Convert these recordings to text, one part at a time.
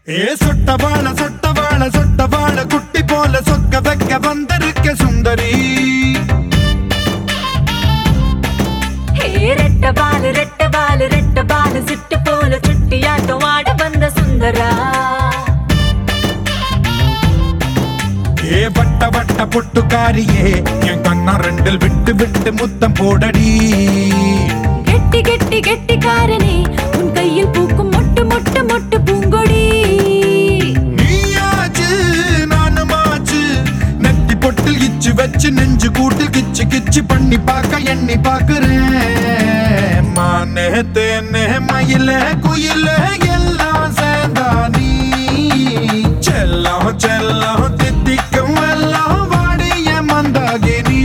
ஏ சொட்ட வாழ சொட்ட வாழ சொட்ட வாழ குட்டி போல சொக்க வைக்க வந்திருக்க சுந்தரி ஹே ரெட்ட பாலு ரெட்ட பாலு ரெட்ட பாலு சிட்டு போல சுட்டியாட்டம் ஆட வந்த சுந்தரா ஏ வட்ட வட்ட பொட்டுக்காரியே என் கண்ணா ரெண்டில் விட்டு விட்டு முத்தம் போடடி கெட்டி கெட்டி கெட்டிக்காரனே உன் கையில் பூக்கும் மொட்டு மொட்டு மொட்டு பூங்கொடி நீயாச்சு நானுமாச்சு நெத்தி பொட்டில் இச்சு வச்சு நெஞ்சு கூட்டில் கிச்சு கிச்சு பண்ணி பார்க்க எண்ணி பார்க்கிறேன் மானே தேனே மயில குயில எல்லாம் சேர்ந்தா நீ செல்லம் செல்லம் தித்திக்கும் எல்லாம் வாடிய மந்தாகினி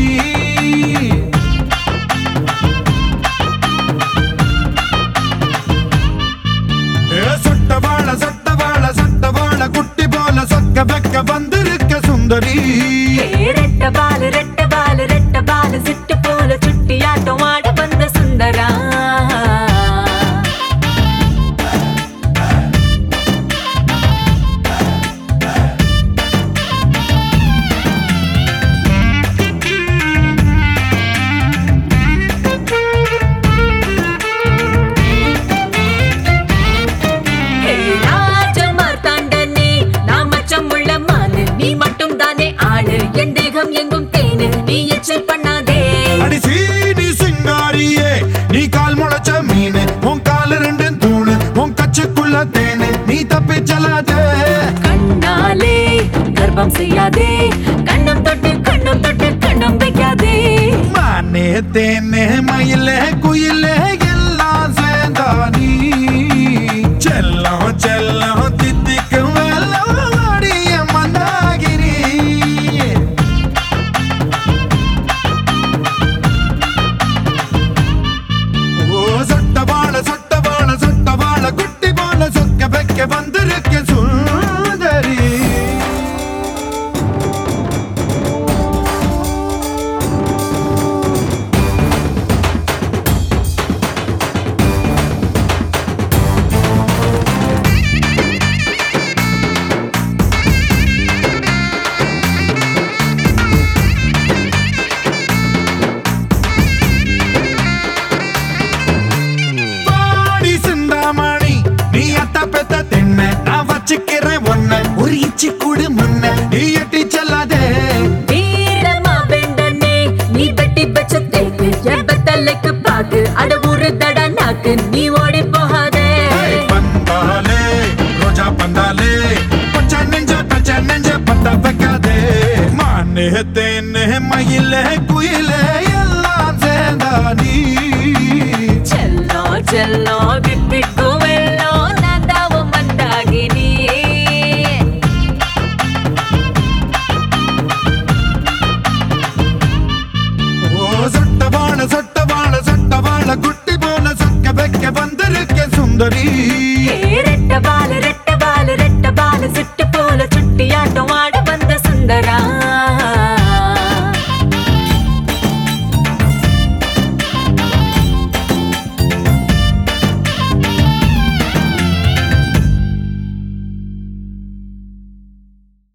ஏ சொட்ட வாழ சொட்ட வாழ சொட்ட வாழ குட்டி போல சொக்க வைக்க வந்திருக்க சுந்தரி ஹே ரெட்ட பாலு ரெட்ட பாலு ரெட்ட பாலு சிட்டு போல சுட்டியாட்டம் ஆட வந்த சுந்தரா ஹே ராஜமார்த்தாண்டனே, நான் மச்சம் உள்ள மானு, நீ மட்டும் தானே ஆளு என் தேகம் எங்கும் தேனு நீ எச்சல் பண்ணாதே அடி சீனி சிங்காரியே நீ கால் முளைச்ச மீனு உன் கால ரெண்டு தூணு உன் கச்சுக்குள்ள தேனு நீ தப்பி செல்லாதே கண்ணாலே கர்ப்பம் செய்யாதே கண்ணம் தொட்டு கண்ணம் தொட்டு கண்ணம் வைக்காதே மானே தேனே மயிலே குயிலே எல்லாம் சேர்ந்தா நீ செல்லம் செல்லம் தித்திக்கும் எல்லாம் வாடிய மந்தாகிரி ஓ சொட்ட வாழ சொட்ட வாழ சொட்ட வாழ குட்டி போல சொக்க வைக்க வந்திருக்க சுந்தரி பாடி சிந்தாமணி நீ அத்த பெத்த தின்ன நான் வச்சுக்கிறேன் ஒன்ன ஒரு இச்சி கூடு முன்ன நீ எட்டி செல்லாதே வீரமா வெண்டனே நீ வெட்டி வச்ச தேக்கு எபத்தலைக்கு பாக்கு அட ஊரு தட நாக்கு நீ ஓடி போகாதே ஏய், பந்தாலே ரோஜா பந்தாலே பச்சை நெஞ்ச பச்சை நெஞ்ச பத்த வைக்காதே மானே தேனே மயிலே குயிலே எல்லாம் சேர்ந்தா நீ ಚೆಲ್ಲೋ ಚೆಲ್ಲೋ ಬಿಟ್ಬಿಟ್ಟು ಎಲ್ಲೋ ನಂದಾವು ಮಂದಾಗಿನಿ ஓ சொட்ட வாழ சொட்ட வாழ சொட்ட வாழ குட்டி போல சொக்க வைக்க வந்திருக்க சுந்தரி